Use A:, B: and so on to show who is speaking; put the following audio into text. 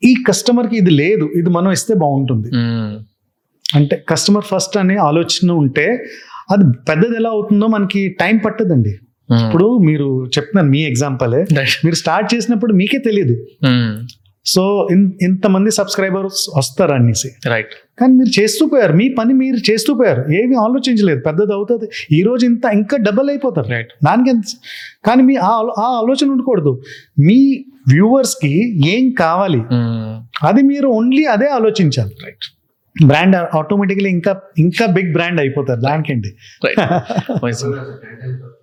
A: ఈ కస్టమర్కి ఇది లేదు ఇది మనం ఇస్తే బాగుంటుంది
B: మ్మ్.
A: అంటే కస్టమర్ ఫస్ట్ అనే ఆలోచన ఉంటే అది పెద్దది ఎలా అవుతుందో మనకి టైం పట్టదండి
B: మ్మ్.
A: ఇప్పుడు మీరు చెప్తున్నాను మీ ఎగ్జాంపలే
B: Right.
A: మీరు స్టార్ట్ చేసినప్పుడు మీకే తెలియదు
B: మ్మ్.
A: సో ఇన్- ఇంతమంది సబ్స్క్రైబర్స్ వస్తారు అనేసి
B: రైట్
A: కానీ మీరు చేస్తూ పోయారు మీ పని మీరు చేస్తూ పోయారు ఏమీ ఆలోచించలేదు పెద్దది అవుతుంది ఈ రోజు ఇంత ఇంకా డబల్ అయిపోతారు
B: రైట్
A: దానికి ఎంత కానీ మీ ఆ ఆలో- ఆ ఆలోచన ఉండకూడదు మీ వ్యూవర్స్కి ఏం కావాలి
B: మ్మ్.
A: అది మీరు ఓన్లీ అదే ఆలోచించాలి
B: రైట్
A: బ్రాండ్ ఆటోమేటిక్లీ ఇంకా ఇంకా బిగ్ బ్రాండ్ అయిపోతారు దానికండి
B: రైట్